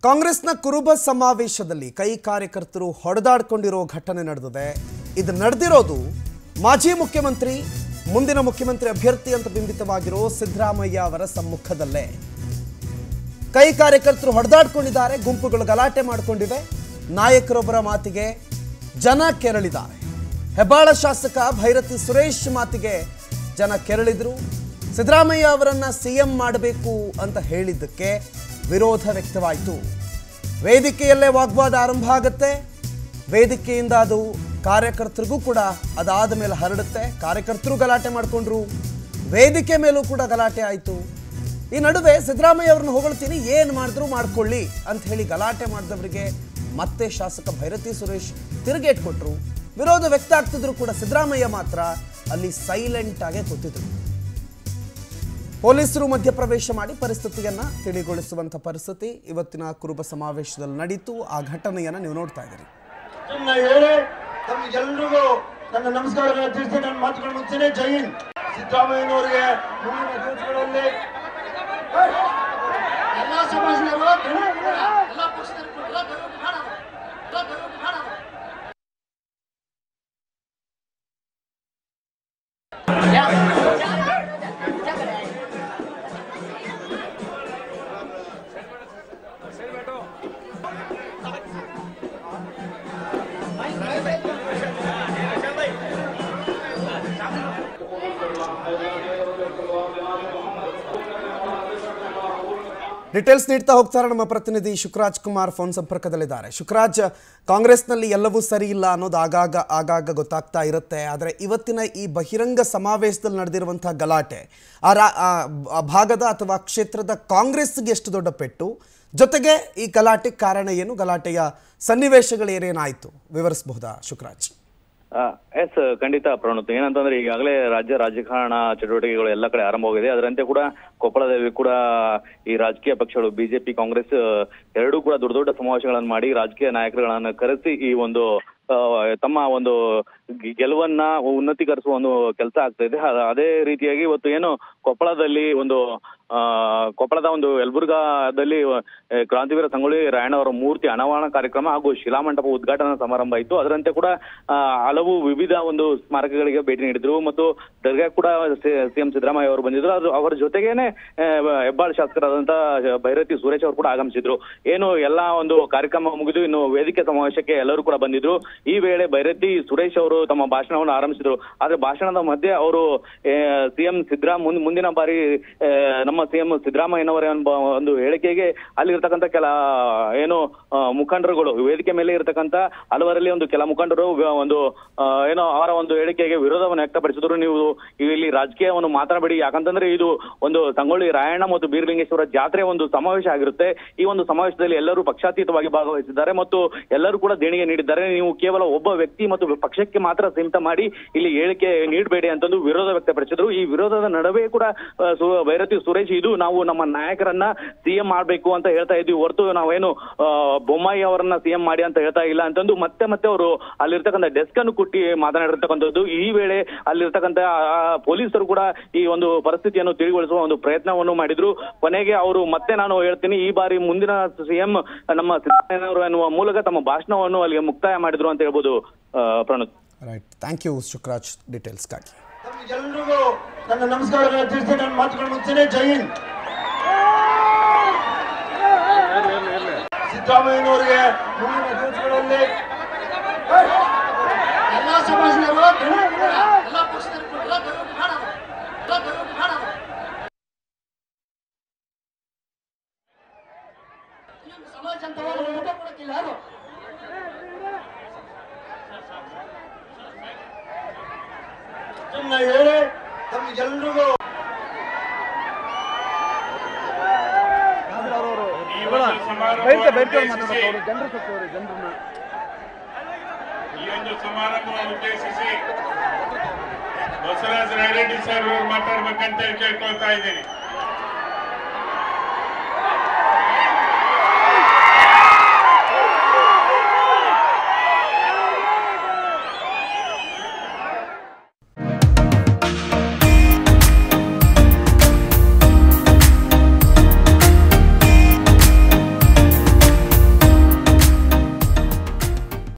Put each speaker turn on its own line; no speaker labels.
ಕಾಂಗ್ರೆಸ್ನ ಕುರುಬ ಸಮಾವೇಶದಲ್ಲಿ ಕೈ ಕಾರ್ಯಕರ್ತರು ಹೊಡೆದಾಡ್ಕೊಂಡಿರೋ ಘಟನೆ ನಡೆದಿದೆ ಇದು ನಡೆದಿರೋದು ಮಾಜಿ ಮುಖ್ಯಮಂತ್ರಿ ಮುಂದಿನ ಮುಖ್ಯಮಂತ್ರಿ ಅಭ್ಯರ್ಥಿ ಅಂತ ಬಿಂಬಿತವಾಗಿರೋ ಸಿದ್ದರಾಮಯ್ಯ ಅವರ ಸಮ್ಮುಖದಲ್ಲೇ ಕೈ ಕಾರ್ಯಕರ್ತರು ಹೊಡೆದಾಡ್ಕೊಂಡಿದ್ದಾರೆ ಗುಂಪುಗಳು ಗಲಾಟೆ ಮಾಡಿಕೊಂಡಿವೆ ನಾಯಕರೊಬ್ಬರ ಮಾತಿಗೆ ಜನ ಕೆರಳಿದ್ದಾರೆ ಹೆಬ್ಬಾಳ ಶಾಸಕ ಭೈರತಿ ಸುರೇಶ್ ಮಾತಿಗೆ ಜನ ಕೆರಳಿದ್ರು ಸಿದ್ದರಾಮಯ್ಯ ಅವರನ್ನ ಸಿಎಂ ಮಾಡಬೇಕು ಅಂತ ಹೇಳಿದ್ದಕ್ಕೆ ವಿರೋಧ ವ್ಯಕ್ತವಾಯಿತು ವೇದಿಕೆಯಲ್ಲೇ ವಾಗ್ವಾದ ಆರಂಭ ಆಗುತ್ತೆ ವೇದಿಕೆಯಿಂದ ಅದು ಕಾರ್ಯಕರ್ತರಿಗೂ ಕೂಡ ಅದಾದ ಮೇಲೆ ಹರಡುತ್ತೆ ಕಾರ್ಯಕರ್ತರು ಗಲಾಟೆ ಮಾಡಿಕೊಂಡ್ರು ವೇದಿಕೆ ಮೇಲೂ ಕೂಡ ಗಲಾಟೆ ಆಯಿತು ಈ ನಡುವೆ ಸಿದ್ದರಾಮಯ್ಯ ಅವ್ರನ್ನ ಹೊಗಳ್ತೀನಿ ಏನು ಮಾಡಿದ್ರು ಮಾಡ್ಕೊಳ್ಳಿ ಅಂತ ಹೇಳಿ ಗಲಾಟೆ ಮಾಡಿದವರಿಗೆ ಮತ್ತೆ ಶಾಸಕ ಭೈರತಿ ಸುರೇಶ್ ತಿರುಗೇಟ್ ಕೊಟ್ಟರು ವಿರೋಧ ವ್ಯಕ್ತ ಆಗ್ತಿದ್ರು ಕೂಡ ಸಿದ್ದರಾಮಯ್ಯ ಮಾತ್ರ ಅಲ್ಲಿ ಸೈಲೆಂಟ್ ಆಗೇ ಕೂತಿದ್ರು ಪೊಲೀಸರು ಮಧ್ಯಪ್ರವೇಶ ಮಾಡಿ ಪರಿಸ್ಥಿತಿಯನ್ನ ತಿಳಿಗೊಳಿಸುವಂತ ಪರಿಸ್ಥಿತಿ ಇವತ್ತಿನ ಕುರುಬ ಸಮಾವೇಶದಲ್ಲಿ ನಡೀತು ಆ ಘಟನೆಯನ್ನ ನೀವು ನೋಡ್ತಾ ಇದ್ದೀರಿ
ಇದನ್ನ ಹೇಳಿ ತಮ್ಗೆಲ್ರಿಗೂ ನನ್ನ ನಮಸ್ಕಾರಗಳನ್ನ ತಿಳಿಸಿ ನನ್ನ ಮಾತುಗಳು ಮುಗಿಸ್ತೇನೆ ಜೈ ಹಿಂದ್ ಸಿದ್ದರಾಮಯ್ಯನವರಿಗೆ ಮುಂದಿನ ದಿವಸಗಳಲ್ಲಿ
ಎಲ್ಲ ಸಮಾಜದವರು ಎಲ್ಲ ಪಕ್ಷದವರು ಎಲ್ಲ ದಯವಿಟ್ಟು ಬೇಡ ಅದು. ಎಲ್ಲ ದಯವಿಟ್ಟು ಬೇಡ ಅದು.
ಡೀಟೇಲ್ಸ್ ನೀಡ್ತಾ ಹೋಗ್ತಾರೆ ನಮ್ಮ ಪ್ರತಿನಿಧಿ ಶುಕ್ರಾಜ್ ಕುಮಾರ್ ಫೋನ್ ಸಂಪರ್ಕದಲ್ಲಿದ್ದಾರೆ ಶುಕ್ರಾಜ್ ಕಾಂಗ್ರೆಸ್ನಲ್ಲಿ ಎಲ್ಲವೂ ಸರಿ ಇಲ್ಲ ಅನ್ನೋದು ಆಗಾಗ ಆಗಾಗ ಗೊತ್ತಾಗ್ತಾ ಇರುತ್ತೆ ಆದರೆ ಇವತ್ತಿನ ಈ ಬಹಿರಂಗ ಸಮಾವೇಶದಲ್ಲಿ ನಡೆದಿರುವಂತಹ ಗಲಾಟೆ ಆ ರಾ- ಆ ಆ ಭಾಗದ ಅಥವಾ ಕ್ಷೇತ್ರದ ಕಾಂಗ್ರೆಸ್ಗೆ ಎಷ್ಟು ದೊಡ್ಡ ಪೆಟ್ಟು ಜೊತೆಗೆ ಈ ಗಲಾಟೆ ಕಾರಣ ಏನು ಗಲಾಟೆಯ ಸನ್ನಿವೇಶಗಳು ಏನೇನಾಯಿತು ವಿವರಿಸಬಹುದಾ ಶುಕ್ರಾಜ್
ಎಸ್ ಖಂಡಿತ ಪ್ರಣುತ್ ಏನಂತಂದ್ರೆ ಈಗಾಗಲೇ ರಾಜ್ಯ ರಾಜಕಾರಣ ಚಟುವಟಿಕೆಗಳು ಎಲ್ಲ ಕಡೆ ಆರಂಭವಾಗಿದೆ ಅದರಂತೆ ಕೂಡ ಕೊಪ್ಪಳದಲ್ಲಿ ಕೂಡ ಈ ರಾಜಕೀಯ ಪಕ್ಷಗಳು ಬಿಜೆಪಿ ಕಾಂಗ್ರೆಸ್ ಎರಡೂ ಕೂಡ ದೊಡ್ಡ ದೊಡ್ಡ ಸಮಾವೇಶಗಳನ್ನು ಮಾಡಿ ರಾಜಕೀಯ ನಾಯಕರುಗಳನ್ನ ಕರೆಸಿ ಈ ಒಂದು ಆ, ತಮ್ಮ ಒಂದು ಗೆ- ಗೆಲುವನ್ನ ಉನ್ನತೀಕರಿಸುವ ಒಂದು ಕೆಲಸ ಆಗ್ತಾ ಇದೆ ಅದ- ಅದೇ ರೀತಿಯಾಗಿ ಇವತ್ತು ಏನು ಕೊಪ್ಪಳದಲ್ಲಿ ಒಂದು ಆ ಕೊಪ್ಪಳದ ಒಂದು ಯಲಬುರ್ಗಾದಲ್ಲಿ ಆ, ಕ್ರಾಂತಿವೀರ ಸಂಗೊಳ್ಳಿ ರಾಯಣ್ಣ ಅವರ ಮೂರ್ತಿ ಅನಾವರಣ ಕಾರ್ಯಕ್ರಮ ಹಾಗೂ ಶಿಲಾಮಂಟಪ ಉದ್ಘಾಟನಾ ಸಮಾರಂಭ ಇತ್ತು ಅದರಂತೆ ಕೂಡ ಆ, ಹಲವು ವಿವಿಧ ಒಂದು ಸ್ಮಾರಕಗಳಿಗೆ ಭೇಟಿ ನೀಡಿದ್ರು ಮತ್ತು ದರ್ಗಾ ಕೂಡ ಸಿಎಂ ಸಿದ್ದರಾಮಯ್ಯ ಅವರು ಬಂದಿದ್ರು ಅದು ಅವರ ಜೊತೆಗೇನೆ ಆ, ಹೆಬ್ಬಾಳ್ ಶಾಸಕರಾದಂತ ಭೈರತಿ ಸುರೇಶ್ ಅವರು ಕೂಡ ಆಗಮಿಸಿದ್ರು ಏನು ಎಲ್ಲಾ ಒಂದು ಕಾರ್ಯಕ್ರಮ ಮುಗಿದು ಇನ್ನು ವೇದಿಕೆ ಸಮಾವೇಶಕ್ಕೆ ಎಲ್ಲರೂ ಕೂಡ ಬಂದಿದ್ರು ಈ ವೇಳೆ ಭೈರತಿ ಸುರೇಶ್ ಅವರು ತಮ್ಮ ಭಾಷಣವನ್ನು ಆರಂಭಿಸಿದ್ರು ಆದ್ರೆ ಭಾಷಣದ ಮಧ್ಯೆ ಅವರು ಸಿಎಂ ಸಿದ್ದರಾಮ ಮುಂದ್- ಮುಂದಿನ ಬಾರಿ ಆ, ನಮ್ಮ ಸಿಎಂ ಸಿದ್ದರಾಮಯ್ಯನವರ ಎಂಬ ಒಂದು ಹೇಳಿಕೆಗೆ ಅಲ್ಲಿರ್ತಕ್ಕಂಥ ಕೆಲ ಏನು ಆ, ಮುಖಂಡರುಗಳು ವೇದಿಕೆ ಮೇಲೆ ಇರತಕ್ಕಂತ ಹಲವರಲ್ಲಿ ಒಂದು ಕೆಲ ಮುಖಂಡರು ವ- ಒಂದು ಆ, ಏನೋ ಅವರ ಒಂದು ಹೇಳಿಕೆಗೆ ವಿರೋಧವನ್ನು ವ್ಯಕ್ತಪಡಿಸಿದ್ರು ನೀವು ಇಲ್ಲಿ ರಾಜಕೀಯವನ್ನು ಮಾತಾಡಬೇಡಿ ಯಾಕಂತಂದ್ರೆ ಇದು ಒಂದು ಸಂಗೊಳ್ಳಿ ರಾಯಣ್ಣ ಮತ್ತು ಬೀರಲಿಂಗೇಶ್ವರ ಜಾತ್ರೆ ಒಂದು ಸಮಾವೇಶ ಆಗಿರುತ್ತೆ ಈ ಒಂದು ಸಮಾವೇಶದಲ್ಲಿ ಎಲ್ಲರೂ ಪಕ್ಷಾತೀತವಾಗಿ ಭಾಗವಹಿಸಿದ್ದಾರೆ ಮತ್ತು ಎಲ್ಲರೂ ಕೂಡ ದೇಣಿಗೆ ನೀಡಿದ್ದಾರೆ ನೀವು ಕೇವಲ ಒಬ್ಬ ವ್ಯಕ್ತಿ ಮತ್ತು ಪಕ್ಷಕ್ಕೆ ಮಾತ್ರ ಸೀಮಿತ ಮಾಡಿ ಇಲ್ಲಿ ಹೇಳಿಕೆ ನೀಡಬೇಡಿ ಅಂತಂದು ವಿರೋಧ ವ್ಯಕ್ತಪಡಿಸಿದ್ರು ಈ ವಿರೋಧದ ನಡುವೆ ಕೂಡ ಆ, ಸು- ಭೈರತಿ ಸುರೇಶ್ ಇದು ನಾವು ನಮ್ಮ ನಾಯಕರನ್ನ ಸಿಎಂ ಮಾಡ್ಬೇಕು ಅಂತ ಹೇಳ್ತಾ ಇದ್ವಿ ಹೊರತು ನಾವೇನು ಆ, ಬೊಮ್ಮಾಯಿ ಅವರನ್ನ ಸಿಎಂ ಮಾಡಿ ಅಂತ ಹೇಳ್ತಾ ಇಲ್ಲ ಅಂತಂದು ಮತ್ತೆ ಮತ್ತೆ ಅವರು ಅಲ್ಲಿರ್ತಕ್ಕಂಥ ಡೆಸ್ಕ್ ಅನ್ನು ಕುಟ್ಟಿ ಮಾತನಾಡಿರ್ತಕ್ಕಂಥದ್ದು ಈ ವೇಳೆ ಅಲ್ಲಿರ್ತಕ್ಕಂಥ ಆ, ಪೊಲೀಸರು ಕೂಡ ಈ ಒಂದು ಪರಿಸ್ಥಿತಿಯನ್ನು ತಿಳಿಗೊಳಿಸುವ ಒಂದು ಪ್ರಯತ್ನವನ್ನು ಮಾಡಿದ್ರು ಕೊನೆಗೆ ಅವರು ಮತ್ತೆ ನಾನು ಹೇಳ್ತೀನಿ ಈ ಬಾರಿ ಮುಂದಿನ ಸಿಎಂ ನಮ್ಮ ಸಿದ್ದರಾಮಯ್ಯನವರು ಎನ್ನುವ ಮೂಲಕ ತಮ್ಮ ಭಾಷಣವನ್ನು ಅಲ್ಲಿಗೆ ಮುಕ್ತಾಯ ಮಾಡಿದ್ರು ಅಂತ ಹೇಳ್ಬೋದು ಆ, Pranath
right thank you Shukraj ಡೀಟೇಲ್ಸ್ಗಾಗಿ
ತಮ್ಗೆಲ್ರಿಗೂ ನನ್ನ ನಮಸ್ಕಾರಗಳನ್ನ ತಿಳಿಸಿ ನನ್ನ ಮಾತುಗಳು ಮುಗಿಸ್ತೇನೆ ಜೈ ಹಿಂದ್ ಸಿದ್ದರಾಮಯ್ಯನವರಿಗೆ ಮುಂದಿನ ದಿವಸಗಳಲ್ಲಿ
ಎಲ್ಲ ಸಮಾಜದವರು ಎಲ್ಲ ಪಕ್ಷದವರು ಎಲ್ಲ ದಯವಿಟ್ಟು ಬೇಡ ಅದು. ಎಲ್ಲ ದಯವಿಟ್ಟು ಬೇಡ ಅದು. ಇನ್ನೊಂದು ಸಮಾಜ ಅಂತ ಹೋದ್ರೆ ಊಟ ಕೊಡಕ್ಕಿಲ್ಲ ಅದು
ಇದನ್ನ ಹೇಳಿ ತಮ್ಗೆಲ್ರಿಗೂ
ಈ ಒಂದು ಸಮಾರಂಭವನ್ನು ಉದ್ದೇಶಿಸಿ ಈ ಒಂದು ಸಮಾರಂಭವನ್ನು ಉದ್ದೇಶಿಸಿ ಬಸವರಾಜ ರೆಡ್ಡಿ ಸರ್ ಅವರು ಮಾತಾಡ್ಬೇಕಂತ ಕೇಳ್ಕೊಳ್ತಾ ಇದ್ದೀನಿ